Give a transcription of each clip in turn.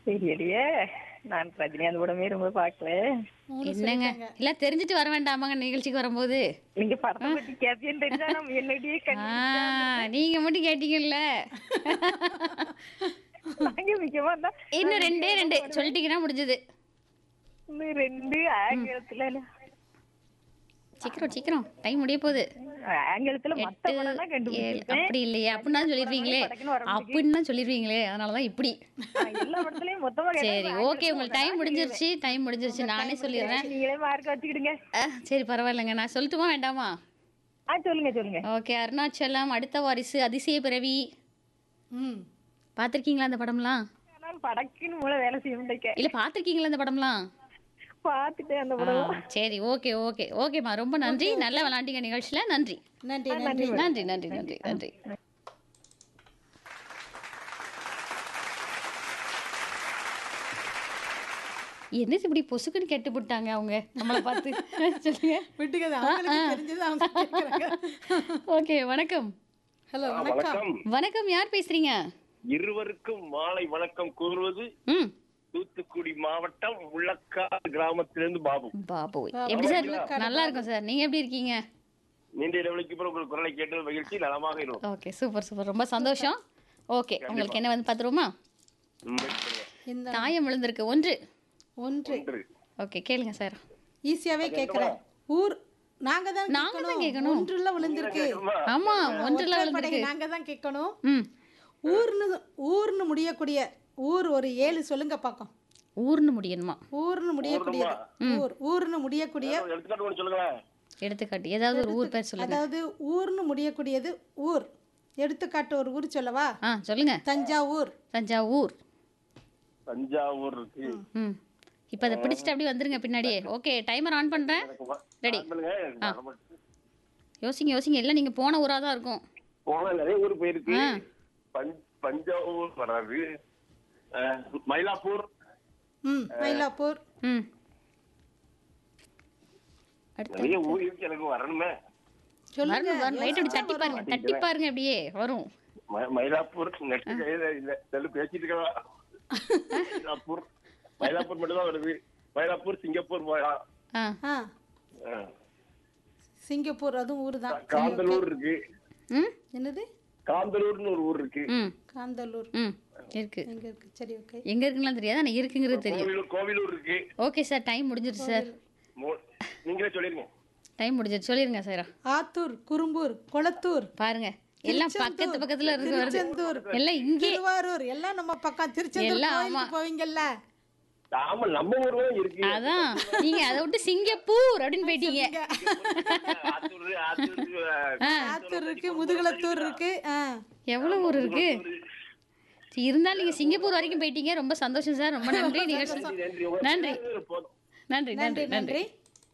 தெரியலையே நான் ரஜினிகாந்த் படமே ரொம்ப பார்க்கல என்னங்க இல்ல தெரிஞ்சுட்டு வர வேண்டாமாங்க நிகழ்ச்சிக்கு வரும்போது நீங்க படத்தை பத்தி கேப்பியன்னு தெரிஞ்சா நம்ம என்னடியே ஆ, நீங்க மட்டும் கேட்டீங்கல்ல நாங்க முக்கியமா இருந்தா இன்னும் ரெண்டே ரெண்டு சொல்லிட்டீங்கன்னா முடிஞ்சது இன்னும் ரெண்டு ஆங்கிலத்துல சீக்கிரம் சீக்கிரம் டைம் முடிய போகுது ஆங்கிலத்துல மத்த எட்டு படம் தான் ஏழு கண்டுபிடிச்சிருக்கேன் அப்படி இல்லையே அப்படின்னா சொல்லிடுவீங்களே படக்குன்னு வர அப்படின்னு சொல்லிடுவீங்களே அதனாலதான் இப்படி நான் எல்லா படத்துலயும் மொத்தமா கேட்டா சரி ஓகே உங்களுக்கு டைம் முடிஞ்சிருச்சு டைம் முடிஞ்சிருச்சு நானே சொல்லிடுறேன் நீங்களே மார்க் வச்சுக்கிடுங்க ஆ, சரி பரவாயில்லைங்க நான் சொல்லட்டுமா வேண்டாமா ஆ சொல்லுங்க சொல்லுங்க ஓகே அருணாச்சலம் அடுத்த வாரிசு அதிசய பிறவி ம் பார்த்திருக்கீங்களா அந்த படம்லாம் நான் படக்குன்னு மூளை வேலை செய்ய முடியல இல்ல பார்த்திருக்கீங்களா அந்த படம்லாம் பாத்துட்டேன் அந்த ஆ, படம் சரி ஓகே ஓகே ஓகேம்மா ரொம்ப நன்றி நல்லா விளாண்டிங்க நிகழ்ச்சியில நன்றி நன்றி நன்றி நன்றி நன்றி நன்றி நன்றி என்னது இப்படி பொசுக்குன்னு கெட்டு போட்டாங்க அவங்க நம்மளை பார்த்து சொல்லுங்க விட்டுங்க அது அவங்களுக்கு தெரிஞ்சது அவங்க கேட்குறாங்க ஓகே வணக்கம் ஹலோ வணக்கம் வணக்கம் வணக்கம் யார் பேசுறீங்க இருவருக்கும் மாலை வணக்கம் கூறுவது ம் தூத்துக்குடி மாவட்டம் முள்ளக்காடு கிராமத்திலிருந்து பாபு பாபு எப்படி சார் நல்லா இருக்கும் சார் நீங்க எப்படி இருக்கீங்க நீண்ட இடைவெளிக்கு பிறகு உங்கள் குரலை கேட்டது மகிழ்ச்சி நலமாக இருக்கும் ஓகே சூப்பர் சூப்பர் ரொம்ப சந்தோஷம் ஓகே உங்களுக்கு என்ன வந்து பார்த்துருவோமா இந்த தாயம் விழுந்திருக்கு ஒன்று ஒன்று ஓகே கேளுங்க சார் ஈஸியாவே கேட்குறேன் ஊர் நாங்க தான் நாங்க தான் கேட்கணும். ஒன்றுல விழுந்திருக்கு ஆமா ஒன்றுல ஒற்றைப்படை விழுந்திருக்கு நாங்க தான் கேட்கணும் ம் ஊர்னு ஊர்னு முடியக்கூடிய ஊர் ஒரு ஏழு சொல்லுங்க பார்க்கும் ஊர்னு முடியணுமா ஊர்னு முடியக்கூடியது ஊர் ஊர்னு முடியக்கூடிய எடுத்துக்காட்டு ஒன்று சொல்லுங்களேன் எடுத்துக்காட்டு ஏதாவது ஒரு ஊர் பேர் சொல்லுங்க அதாவது ஊர்னு முடியக்கூடியது ஊர் எடுத்துக்காட்டு ஒரு ஊர் சொல்லவா ஆ சொல்லுங்க தஞ்சாவூர் தஞ்சாவூர் தஞ்சாவூர் இருக்கு ம் இப்போ அதை பிடிச்சிட்டு அப்படியே வந்துருங்க பின்னாடியே ஓகே டைமர் ஆன் பண்ணுறேன் ரெடி சொல்லுங்க வர மாட்டேங்குது. யோசிங்க யோசிங்க எல்லாம் நீங்கள் போன ஊராக தான் இருக்கும் போனா நிறைய ஊர் போயிருக்கு ஆ. பஞ்- பஞ்சாவூர் வராது அஹ், மயிலாப்பூர் ம் மயிலாப்பூர் ம் அடுத்து நிறைய ஊர் இருக்கு எனக்கு வரணுமே சொல்லுங்க வரணும் வரணும் லைட் அப்படி தட்டி பாருங்க தட்டி பாருங்க அப்படியே வரும் ம- மயிலாப்பூர் நெக்ஸ்ட் கையில இல்ல செல்லு பேசிட்டு இருக்கலாம் மயிலாப்பூர் மயிலாப்பூர் மட்டும் தான் வருது மயிலாப்பூர் சிங்கப்பூர் போகலாம் ஆ ஆ அஹ், சிங்கப்பூர் அதுவும் ஊர் தான் காந்தலூர் இருக்கு ம் என்னது காந்தலூர்னு ஒரு ஊர் இருக்கு ம் காந்தலூர் ம் இருக்கு எங்க இருக்கு சரி ஓகே எங்கே இருக்குலாம் தெரியாது ஆனால் இருக்குங்கிறது தெரியும் கோவிலூர் கோவிலூர் இருக்கு ஓகே சார் டைம் முடிஞ்சிருச்சு சார் மூ- நீங்களே சொல்லிருங்க டைம் முடிஞ்சிருச்சு சொல்லிருங்க சார் ஆத்தூர் குறும்பூர் கொளத்தூர் பாருங்க எல்லாம் பக்கத்து பக்கத்துல இருக்கு வருது திருச்செந்தூர் எல்லாம் இங்கே திருவாரூர் எல்லாம் நம்ம பக்கம் திருச்செந்தூர் எல்லாம் கோயிலுக்கு போவீங்கல்ல ஆமா நம்ம ஊர்ல இருக்கு அதான் நீங்க அதை விட்டு சிங்கப்பூர் அப்படின்னு போயிட்டீங்க ஆத்தூர் ஆத்தூர் ஆத்தூர் இருக்கு முதுகுளத்தூர் இருக்கு ஆ எவ்வளவு ஊர் இருக்கு சரி, இருந்தாலும் நீங்க சிங்கப்பூர் வரைக்கும் போயிட்டீங்க ரொம்ப சந்தோஷம் சார் ரொம்ப நன்றி நிகழ்ச்சி நன்றி நன்றி போதும் நன்றி நன்றி நன்றி நன்றி நன்றி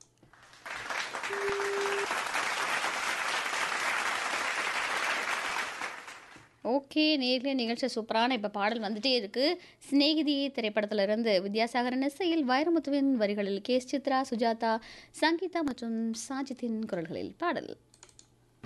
ஓகே நேர்ல நிகழ்ச்சி சூப்பரான இப்போ பாடல் வந்துட்டே இருக்கு சிநேகிதி திரைப்படத்துல இருந்து வித்யாசாகரன் இசையில் வைரமுத்துவின் வரிகளில் கே எஸ் சித்ரா சுஜாதா சங்கீதா மற்றும் சாஜித்தின் குரல்களில் பாடல்